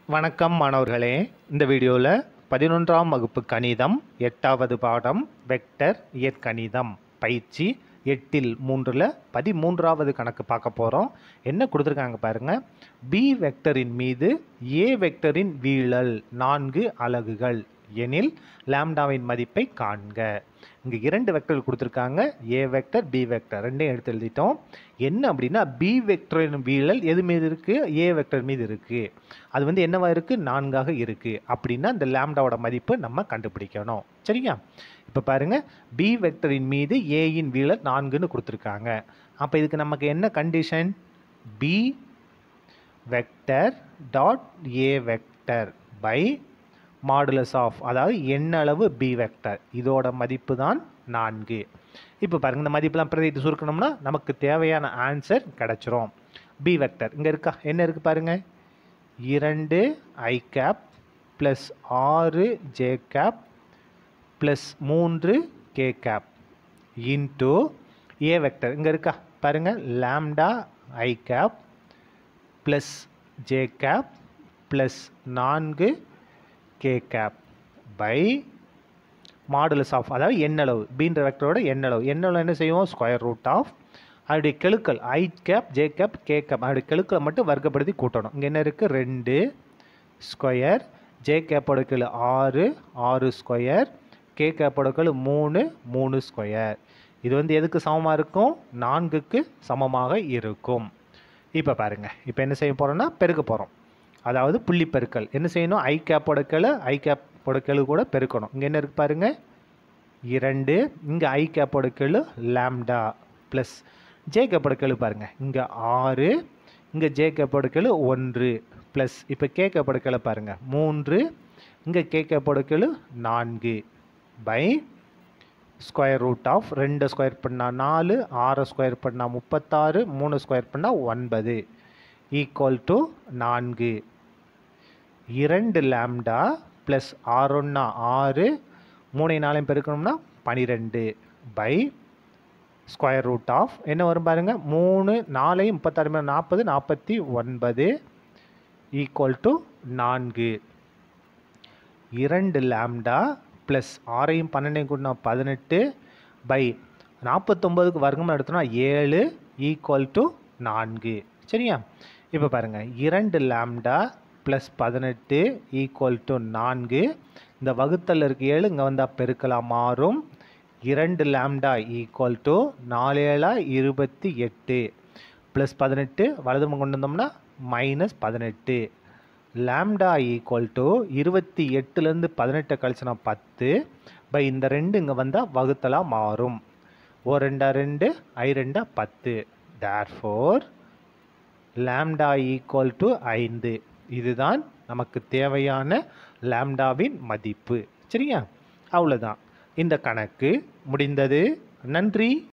வணக்கம் மாணவர்களே இந்த வீடியோவில் பதினொன்றாம் வகுப்பு கணிதம் எட்டாவது பாடம் வெக்டர் இயற்கணிதம் பயிற்சி எட்டில் மூன்றில் பதிமூன்றாவது கணக்கு பார்க்க போகிறோம் என்ன கொடுத்துருக்காங்க பாருங்கள் பி வெக்டரின் மீது ஏ வெக்டரின் வீழல் நான்கு அலகுகள் எனில் லாம்டாவின் மதிப்பை காண்க இங்கே இரண்டு வெக்டர் கொடுத்துருக்காங்க ஏ வெக்டர் பி வெக்டர் ரெண்டையும் எடுத்து எழுதிட்டோம் என்ன அப்படின்னா பி வெக்டரின் வீழல் எது மீது இருக்குது ஏ வெக்டர் மீது இருக்குது அது வந்து என்னவா இருக்குது நான்காக இருக்குது அப்படின்னா இந்த லாம்டாவோட மதிப்பு நம்ம கண்டுபிடிக்கணும் சரியா இப்போ பாருங்கள் பி வெக்டரின் மீது ஏயின் வீழல் நான்குன்னு கொடுத்துருக்காங்க அப்போ இதுக்கு நமக்கு என்ன condition B vector dot A vector by modulus of அதாவது எண்ணளவு பி வெக்டர் இதோட மதிப்பு தான் நான்கு இப்போ பாருங்க இந்த மதிப்பெல்லாம் பிரதிட்டு சுருக்கணும்னா நமக்கு தேவையான ஆன்சர் கிடச்சிரும் பி வெக்டர் இங்கே இருக்கா என்ன இருக்குது பாருங்க இரண்டு ஐ கேப் ப்ளஸ் ஆறு ஜே கேப் ப்ளஸ் மூன்று K cap into A vector இங்கே இருக்கா பாருங்கள் lambda I cap plus J cap plus நான்கு K cap by modulus of அதாவது எண்ணளவு பீன்ற வெக்டரோட எண்ணளவு எண்ணளவு என்ன செய்வோம் ஸ்கொயர் ரூட் ஆஃப் அதோடைய கெழுக்கள் I cap J cap K cap அதோடைய கெழுக்களை மட்டும் வர்க்கப்படுத்தி கூட்டணும் இங்கே என்ன இருக்குது ரெண்டு ஸ்கொயர் ஜே கேப்போட கெழு ஆறு ஆறு ஸ்கொயர் கே கேப்போட கெழு மூணு மூணு ஸ்கொயர் இது வந்து எதுக்கு சமமாக இருக்கும் நான்குக்கு சமமாக இருக்கும் இப்போ பாருங்கள் இப்போ என்ன செய்ய போகிறோம்னா பெருக்க போகிறோம் அதாவது புள்ளி பெருக்கல் என்ன செய்யணும் ஐ கேப்போட கெழு ஐ கேப்போட கெழு கூட பெருக்கணும் இங்கே என்ன இருக்குது பாருங்கள் இரண்டு இங்கே ஐ கேப்போட கெழு லாம்டா ப்ளஸ் ஜே கேப்போட கெழு பாருங்கள் இங்கே ஆறு இங்கே ஜே கேப்போட கெழு ஒன்று ப்ளஸ் இப்போ கே கேப்போட கெழு பாருங்கள் மூன்று இங்கே கே கேப்போட கெழு நான்கு பை ஸ்கொயர் ரூட் ஆஃப் ரெண்டு ஸ்கொயர் பண்ணால் நாலு ஆறு ஸ்கொயர் பண்ணால் முப்பத்தாறு மூணு ஸ்கொயர் பண்ணால் ஒன்பது ஈக்குவல் டு நான்கு இரண்டு லேம்டா ப்ளஸ் ஆறுன்னா ஆறு மூணை நாளையும் பெருக்கணும்னா பனிரெண்டு பை ஸ்கொயர் ரூட் ஆஃப் என்ன வரும் பாருங்கள் மூணு நாலையும் முப்பத்தாறு மேலே நாற்பது நாற்பத்தி ஒன்பது ஈக்குவல் டு நான்கு இரண்டு லேம்டா ப்ளஸ் ஆறையும் பன்னெண்டையும் கூட்டினா பதினெட்டு பை நாற்பத்தொம்போதுக்கு வர்க்கம் எடுத்தோம்னா ஏழு ஈக்குவல் டு நான்கு சரியா இப்போ பாருங்கள் இரண்டு லேம்டா ப்ளஸ் பதினெட்டு ஈக்குவல் டு நான்கு இந்த வகுத்தல் இருக்க ஏழு இங்கே வந்தால் பெருக்கலாம் மாறும் இரண்டு லேம்டா ஈக்குவல் டு நாலேழா இருபத்தி எட்டு ப்ளஸ் பதினெட்டு வலது பக்கம் கொண்டு வந்தோம்னா மைனஸ் பதினெட்டு லேம்டா ஈக்குவல் டு இருபத்தி எட்டுலேருந்து பதினெட்டை கழிச்சுனா பத்து பை இந்த ரெண்டு இங்கே வந்தால் வகுத்தலாக மாறும் ஓ ரெண்டா ரெண்டு ஐ ரெண்டா பத்து therefore lambda equal to ஐந்து இதுதான் நமக்கு தேவையான லேம்டாவின் மதிப்பு சரியா அவ்வளோதான் இந்த கணக்கு முடிந்தது நன்றி